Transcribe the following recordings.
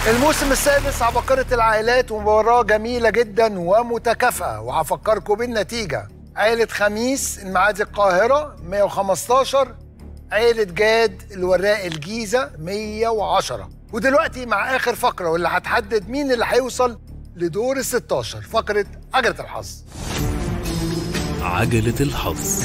الموسم السادس عبقرة العائلات ومباراة جميلة جدا ومتكافئة وهفكركم بالنتيجة عائلة خميس المعادي القاهرة 115 عائلة جاد الوراق الجيزة 110 ودلوقتي مع آخر فقرة واللي هتحدد مين اللي هيوصل لدور ال 16 فقرة عجلة الحظ عجلة الحظ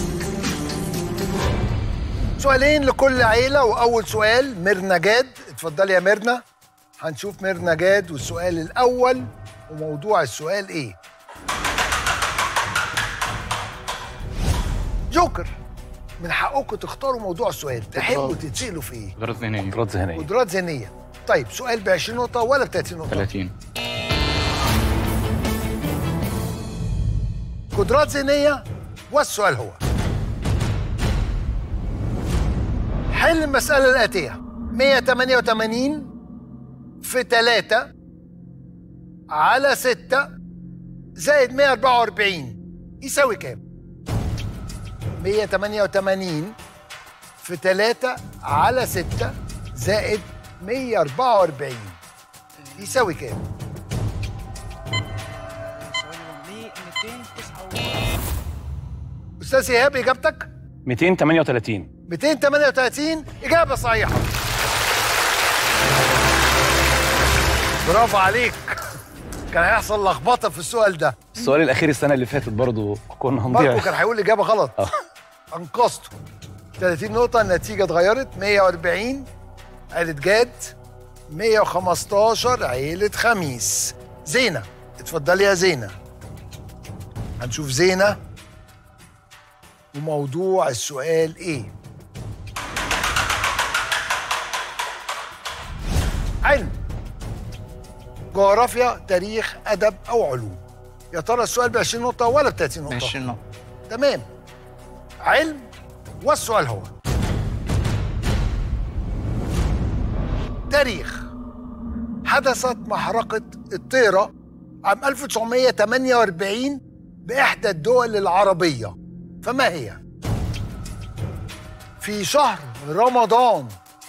سؤالين لكل عيلة وأول سؤال ميرنا جاد اتفضلي يا ميرنا هنشوف ميرنا جاد والسؤال الأول وموضوع السؤال إيه جوكر من حقكم تختاروا موضوع السؤال تحبوا تتسألوا في إيه قدرات ذهنيه قدرات ذهنيه قدرات ذهنية طيب سؤال ب 20 نقطة ولا ب 30 نقطة 30 قدرات ذهنية والسؤال هو حل المسألة الآتية 188 في 3 على 6 زائد 144 يساوي كام؟ 188 في 3 على 6 زائد 144 يساوي كام؟ أستاذ إيهاب إجابتك؟ 238 238 إجابة صحيحة برافو عليك كان هيحصل لخبطة في السؤال ده السؤال الاخير السنه اللي فاتت برضو كنا ماركو هنضيع كان هيقول إجابة غلط آه. أنقذته 30 نقطة النتيجة اتغيرت 140 عيلة جاد 115 عيلة خميس زينة اتفضلي يا زينة هنشوف زينة وموضوع السؤال ايه علم جغرافيا تاريخ ادب او علوم يا ترى السؤال ب 20 نقطة ولا ب 30 نقطة؟ 20 نقطه تمام علم والسؤال هو تاريخ حدثت محرقة الطيرة عام 1948 بإحدى الدول العربية فما هي؟ في شهر رمضان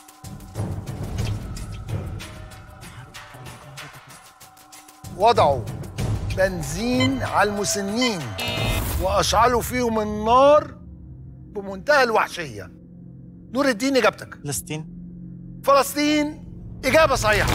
وضعوا بنزين على المسنين وأشعلوا فيهم النار بمنتهى الوحشية نور الدين إجابتك فلسطين فلسطين إجابة صحيحة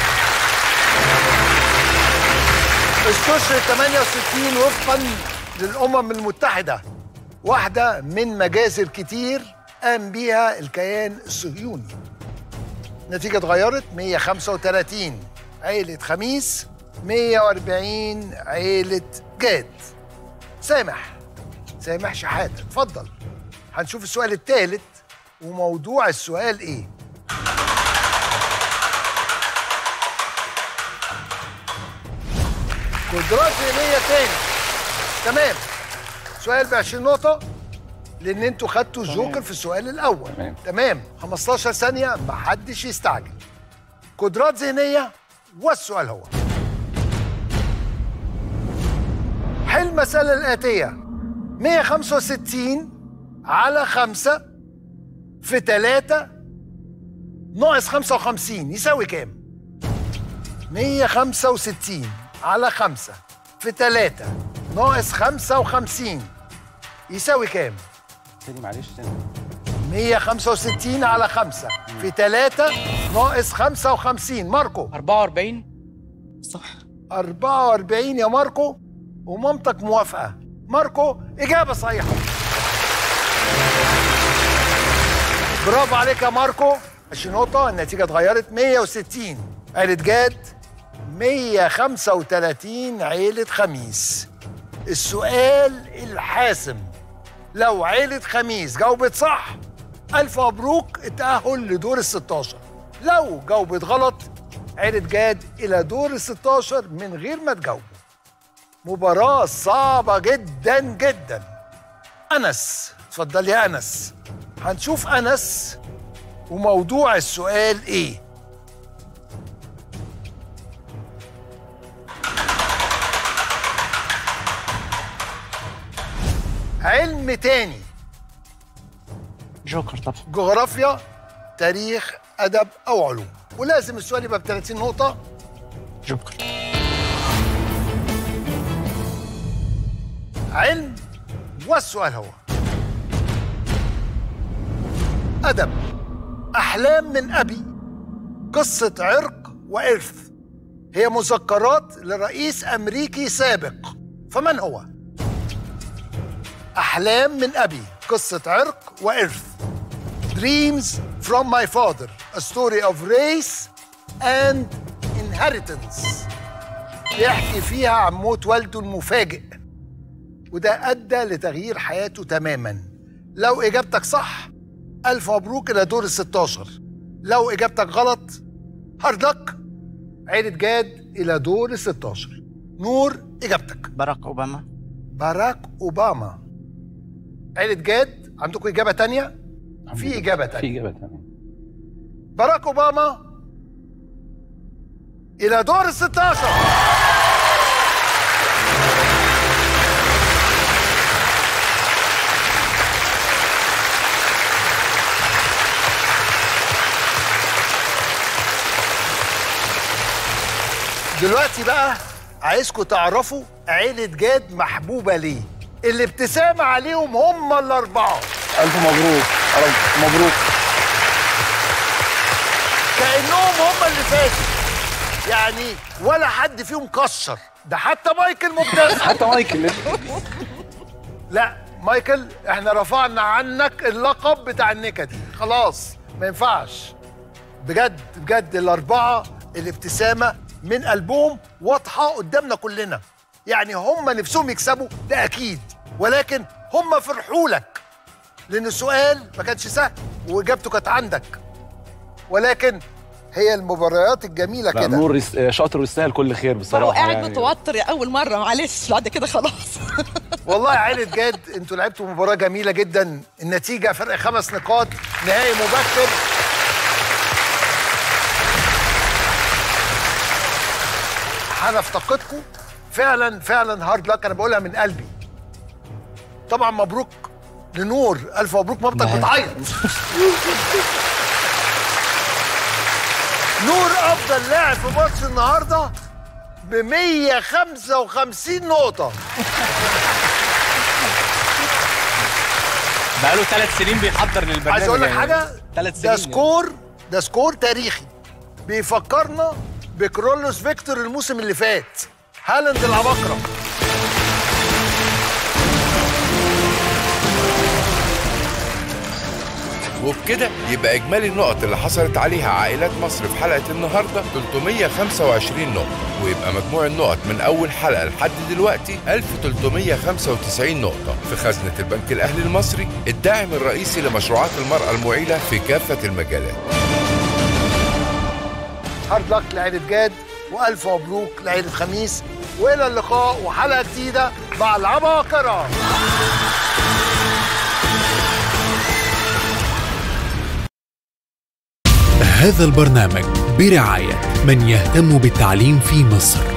استشهد 68 وفقا للأمم المتحدة واحدة من مجازر كتير قام بيها الكيان الصهيوني نتيجة اتغيرت 135 عيلة خميس 140 عيلة جاد سامح سامح شحاتة اتفضل هنشوف السؤال الثالث وموضوع السؤال ايه قدرات ذهنية تاني تمام سؤال ب 20 نقطة لأن انتوا خدتوا الجوكر في السؤال الأول تمام. تمام 15 ثانية محدش يستعجل قدرات ذهنية والسؤال هو حل المسألة الآتية 165 على 5 في 3 ناقص 55 يساوي كام؟ 165 على 5 في 3 ناقص 55 يساوي كام؟ تاني معلش تاني 165 على 5 في 3 ناقص 55 ماركو 44 صح 44 يا ماركو ومامتك موافقة ماركو إجابة صحيحة برافو عليك يا ماركو 20 نقطة النتيجة اتغيرت 160 عيلة جاد 135 عيلة خميس السؤال الحاسم لو عيلة خميس جاوبت صح ألف مبروك التأهل لدور ال 16 لو جاوبت غلط عيلة جاد إلى دور ال 16 من غير ما تجاوبوا مباراة صعبة جدا جدا أنس اتفضل يا أنس هنشوف أنس وموضوع السؤال إيه علم تاني جوكر طبعا جغرافيا تاريخ ادب او علوم ولازم السؤال يبقى ب 30 نقطه جوكر علم والسؤال هو أدب أحلام من أبي قصة عرق وإرث هي مذكرات لرئيس أمريكي سابق فمن هو؟ أحلام من أبي قصة عرق وإرث Dreams from my father A story of race and inheritance بيحكي فيها عن موت والده المفاجئ وده أدى لتغيير حياته تماما لو إجابتك صح ألف مبروك إلى دور ال 16 لو إجابتك غلط هارد لك عيلة جاد إلى دور ال 16 نور إجابتك باراك اوباما باراك أوباما عيلة جاد عندكم إجابة تانية؟ في إجابة في تانية اجابه ثانيه باراك أوباما إلى دور ال 16 دلوقتي بقى عايزكم تعرفوا عيلة جاد محبوبة ليه الابتسامة عليهم هم الأربعة الف مبروك ألف مبروك كأنهم هم اللي فاتوا يعني ولا حد فيهم كشر ده حتى مايكل مبتسم حتى مايكل لا مايكل احنا رفعنا عنك اللقب بتاع النكدي خلاص ما ينفعش بجد بجد الأربعة الابتسامة من قلبهم واضحة قدامنا كلنا يعني هم نفسهم يكسبوا ده أكيد ولكن هم فرحوا لك لأن السؤال ما كانش سهل وإجابته كانت عندك ولكن هي المباريات الجميلة لا كده نور يس- شاطر ويستاهل كل خير بصراحه هو قاعد يعني. متوتر يا اول مره معلش بعد كده خلاص والله يا عيلة جاد انتوا لعبتوا مباراة جميلة جدا النتيجة فرق خمس نقاط نهائي مبكر هنفتقدكم فعلا فعلا هارد لك انا بقولها من قلبي طبعا مبروك لنور الف مبروك مامتك بتعيط نور افضل لاعب في ماتش النهارده ب 155 نقطه بقاله ثلاث سنين بيحضر للبرنامج عايز اقول لك يعني. حاجه ثلاث ده سنين سكور ده سكور تاريخي بيفكرنا بكرولوس فيكتور الموسم اللي فات هالاند العباقره وبكده يبقى إجمالي النقط اللي حصلت عليها عائلات مصر في حلقة النهاردة 325 نقطة ويبقى مجموع النقط من أول حلقة لحد دلوقتي 1395 نقطة في خزنة البنك الأهلي المصري الداعم الرئيسي لمشروعات المرأة المعيلة في كافة المجالات هارد لك لعيله جاد والف مبروك لعيله خميس والى اللقاء وحلقه جديده مع العباقره هذا البرنامج برعاية من يهتم بالتعليم في مصر